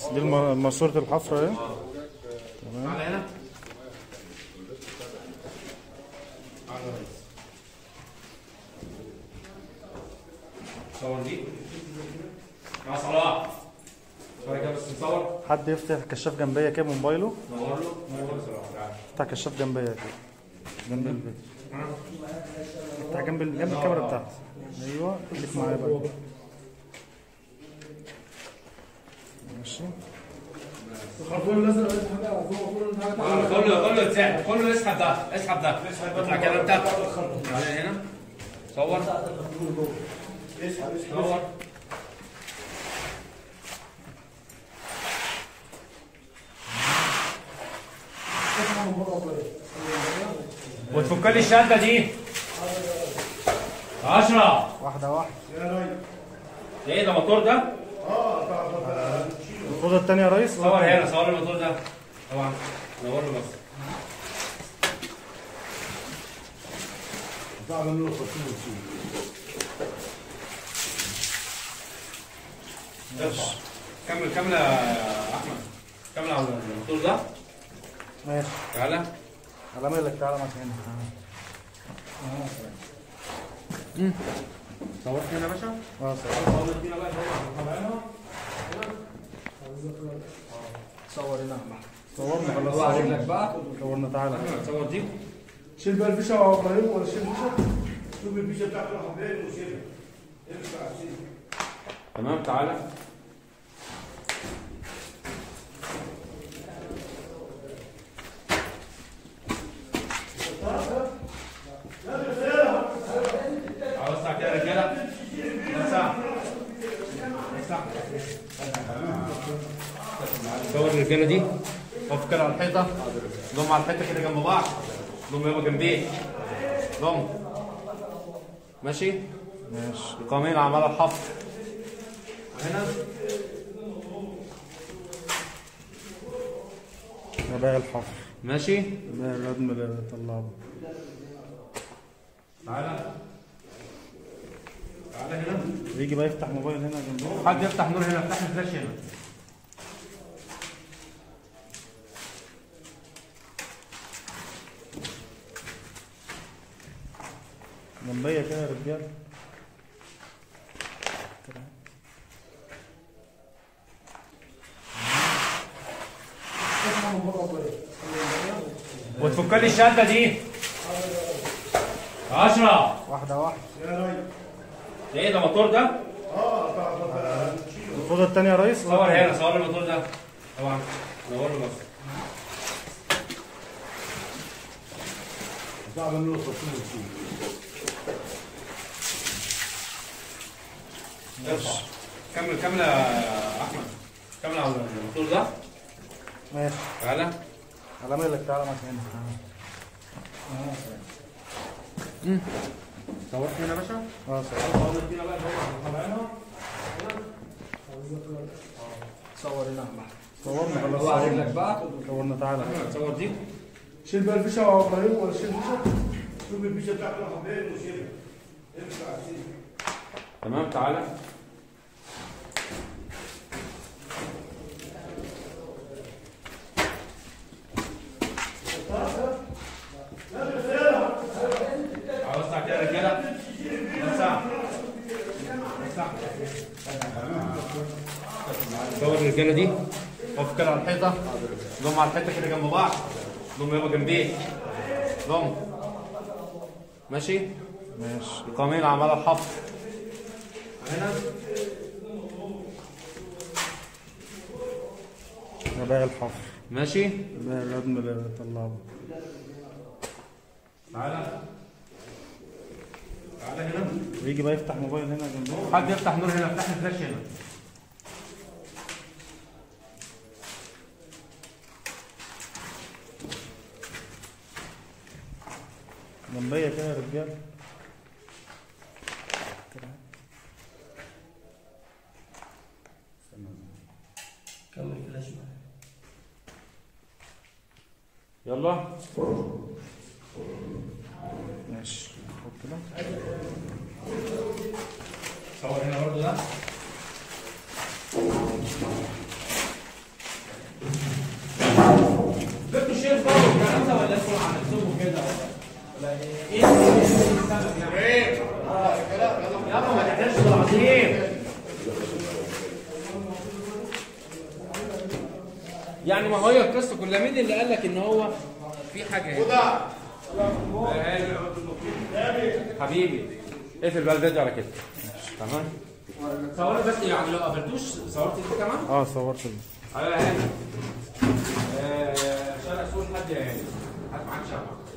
دي الم- ماسورة الحفرة اهي تعالى هنا تعالى يا ريس صور دي مع صلاح شوية كده بس نصور حد يفتح الكشاف جنبيا كده بموبايله نور له نور صلاح تعالى افتح كشاف جنبيا كده جنب البيت افتح جنب ال- جنب الكاميرا بتاعتي ايوه خليك معايا بقى ماشي كله كله يتسحب كله يسحب ده اسحب ده اطلع كده انت تعالى هنا صور صور وتفك لي الشده دي عشرة واحدة واحدة ده ايه ده موتور ده؟ الأوضة التانية يا ريس صور هنا صور الموتور ده طبعا نور له بس ارفع كمل كمل يا احمد كمل على الموتور ده ماشي تعالى على مالك تعالى مكانك صورت هنا يا باشا اه صورت هنا بقى صور هنا صورنا خلاص صورنا بقى صورنا تعالى صور دي شيل بقى الفيشه يا ابراهيم ولا شيل الفيشه؟ شوف الفيشه بتاعته حبايب وشيلها ارفع شيل تمام تعالى وسع كده يا رجاله وسع وسع صور الرجاله دي اقف كده على الحيطه ضم على الحيطه كده جنب بعض ضم يابا جنبيه ضم ماشي ماشي القوانين عماله الحفر هنا ده باقي الحفر ماشي باقي الردم اللي طلعه تعالى تعالى هنا يجي بقى يفتح موبايل هنا جنبه حد يفتح نور هنا افتح الفلاش هنا جنبيا كده يا رجاله كده. وتفك لي الشده دي عشرة واحدة واحدة ده ايه ده موتور ده؟ الأوضة التانية يا ريس صور هنا صور الموتور ده طبعا نور له بس صعب انه يخرج ارفع كمل كمل يا احمد كمل على الموتور ده ماشي تعالى على مالك تعالى مكانك صورت هنا يا باشا اه صور صورت هنا بقى صور هنا صورنا خلاص صورنا بقى صورنا تعالى صور دي شيل بقى الفيشه يا ابراهيم ولا شيل الفيشه؟ شوف الفيشه بتاعته حبايب وشيلها ارفع شيل تمام تعالى وسع كده يا رجاله وسع وسع صور الرجاله دي اقف كده على الحيطه ضم على الحيطه كده جنب بعض ضم يابا جنبيه ضم ماشي ماشي القوانين عماله الحفر هنا ده باقي الحفر ماشي باقي الردم اللي طلعه تعالى تعالى هنا يجي بقى يفتح موبايل هنا جنبه حد يفتح نور هنا افتح الفلاش هنا جنبيا كده يا رجاله كده. كمل الفلاش معايا يلا ماشي خد كده صور هنا برضه ده يرفعوا الكلام ده ولا انتوا على نفسكم كده ولا ايه؟ ايه السبب يعني؟ يابا ما تحتاجش العظيم يعني ما هي القصه كلها مين اللي قال لك ان هو في حاجه هنا؟ حبيبي اقفل بقى الفيديو على كده تمام صورت بس يعني لو قفلتوش صورت انت كمان؟ اه صورت ال- على هنا آه، شارع سوق حد يا هاني هات معاك شمعة